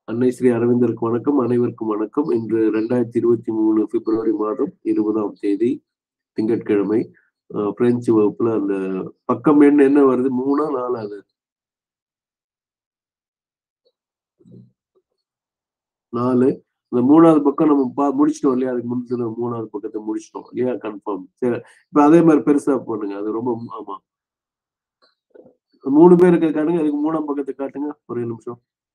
அன்னை ஸ்ரீ அரவிந்தருக்கு வணக்கம் அனைவருக்கும் வணக்கம் இன்று ரெண்டாயிரத்தி இருபத்தி மூணு பிப்ரவரி மாதம் இருபதாம் தேதி திங்கட்கிழமை அஹ், பிரெஞ்சு வகுப்புல அந்த பக்கம் எண் என்ன வருது மூணா நாலா அது நாலு இந்த மூணாவது பக்கம் நம்ம பா முடிச்சிட்டோம் இல்லையா அதுக்கு முந்தின மூணாவது பக்கத்தை முடிச்சிட்டோம் இல்லையா கன்ஃபார்ம் சரி இப்ப அதே மாதிரி பெருசா பண்ணுங்க அது ரொம்ப மு- ஆமா மூணு பேருக்கு காட்டுங்க அதுக்கு மூணாம் பக்கத்தை காட்டுங்க ஒரு நிமிஷம்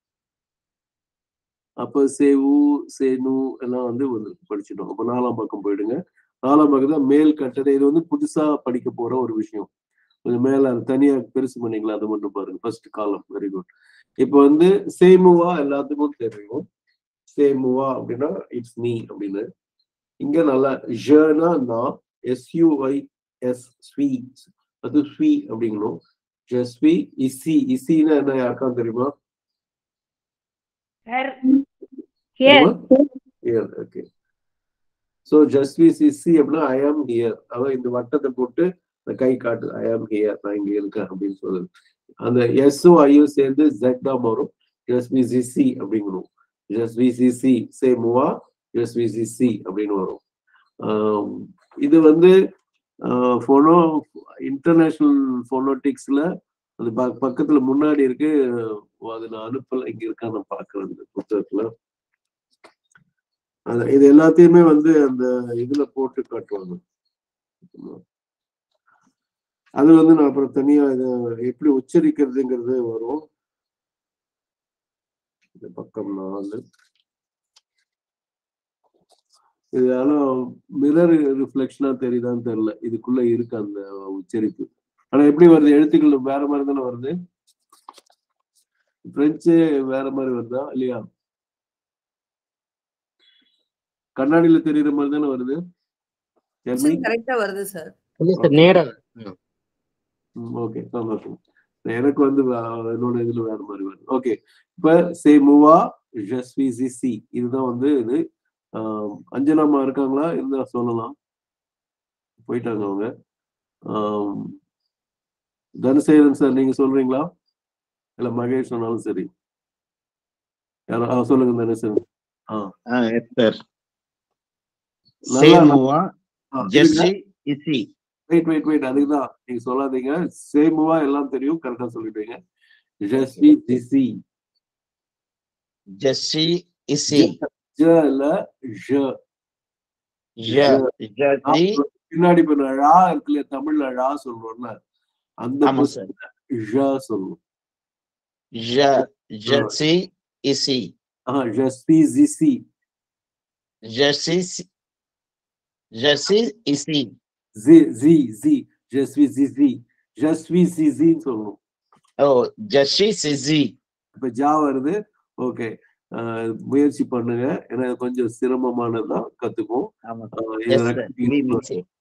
அப்ப சேவு சேனு எல்லாம் வந்து வந்து படிச்சிட்டோம் அப்ப நாலாம் பக்கம் போயிடுங்க நாலாம் பக்கத்துல மேல் கட்டளை இது வந்து புதுசா படிக்க போற ஒரு விஷயம் கொஞ்சம் மேல அது தனியா பெருசு பண்ணீங்களா அது மட்டும் பாருங்க ஃபர்ஸ்ட் காலம் வெரி குட் இப்போ வந்து சேமுவா எல்லாத்துக்கும் தெரியும் சேமுவா அப்படின்னா இட்ஸ் மீ அப்படின்னு இங்க நல்லா ஜனா நான் எஸ்யூஐ எஸ் ஸ்வீ அது ஸ்வீ அப்படிங்கணும் ஜஸ்வி இசி இசின்னா என்ன யாருக்காவது தெரியுமா Here. Here. Here okay so ஜஸ்வி சிசி அப்படின்னா ஐ ஆம் ஹியர் அதான் இந்த வட்டத்தை போட்டு இந்த கை காட்டு ஐ ஆம் ஹியர் நான் இங்க இருக்கேன் அப்படின்னு சொல்லுது அந்த எஸ்ஸும் ஐயும் சேர்ந்து ஜெட் தான் வரும் ஜஸ்வி சிசி அப்படிங்கணும் ஜஸ்வி சிசி சே மூவா ஜஸ்வி சிசி அப்படின்னு வரும் ஆம், இது வந்து ஃபோனோ இன்டர்நேஷனல் ஃபோனோட்டிக்ஸ்ல அது ப- பக்கத்துல முன்னாடி இருக்கு அது நான் அனுப்பல இங்க இருக்கா நான் பாக்குறேன் இந்த புத்தகத்துல அது- இது எல்லாத்தையுமே வந்து அந்த இதுல போட்டு காட்டுவாங்க அது வந்து நான் அப்புறம் தனியா இதை எப்படி உச்சரிக்கிறதுங்கிறது வரும் இந்த பக்கம் நாலு இது ஆனா மிரர் ரிஃப்ளெக்ஷனா தெரியுதான்னு தெரியல இதுக்குள்ள இருக்கு அந்த உச்சரிப்பு ஆனா எப்படி வருது எழுத்துக்கள் வேற மாதிரி தானே வருது பிரெஞ்சு வேற மாதிரி வருதா இல்லையா கண்ணாடியில தெரியுற மாதிரி தானே வருது Tell me. கரெக்டா வருது சார் இல்ல சார் நேரா ஓகே சந்தோஷம் எனக்கு வந்து வே- என்னோட இதுல வேற மாதிரி வருது ஓகே இப்ப சே மூவா ஜஸ்வி ஜிசி இதுதான் வந்து இது ஆம், அஞ்சனாமா இருக்காங்களா இருந்தா சொல்லலாம் போயிட்டாங்க அவங்க ஆம், தனசேகரன் சார் நீங்க சொல்றீங்களா இல்ல மகேஷ் சொன்னாலும் சரி யாரா ஆ, சொல்லுங்க தனசேகரன் ஆ சார் நல்லா சேமுவா ஆ, ஜெர்சி இசி வெயிட் வெயிட் வெயிட் அதுக்குதான் நீங்க சொல்லாதீங்க சேமுவா எல்லாம் தெரியும் கரெக்டா சொல்லிட்டீங்க ஜஸ்வி ஜிசி ஜெர்சி இசி ஜ இல்ல ஜ ஜ ஜெர்சி பின்னாடி இப்ப நான் ழா இருக்குல்ல தமிழ்ல ழா சொல்றோம்ல அந்த ஆமா சார் ஜ சொல்லுவோம் ஜ ஜெர்சி இசி ஆஹா ஜஸ்வி ஜிசி ஜெர்சி ஜெர்சி இசி ஜி ஜி ஜி ஜஸ்வி ஜிசி ஜஸ்வி சிசின்னு சொல்லணும் ஓ ஜெர்சி சிசி இப்ப ஜா வருது ஓகே முயற்சி பண்ணுங்க ஏன்னா இது கொஞ்சம் சிரமமானதுதான் கத்துக்கும் ஆமா ஆஹ் Yes, இதை sir. We will say.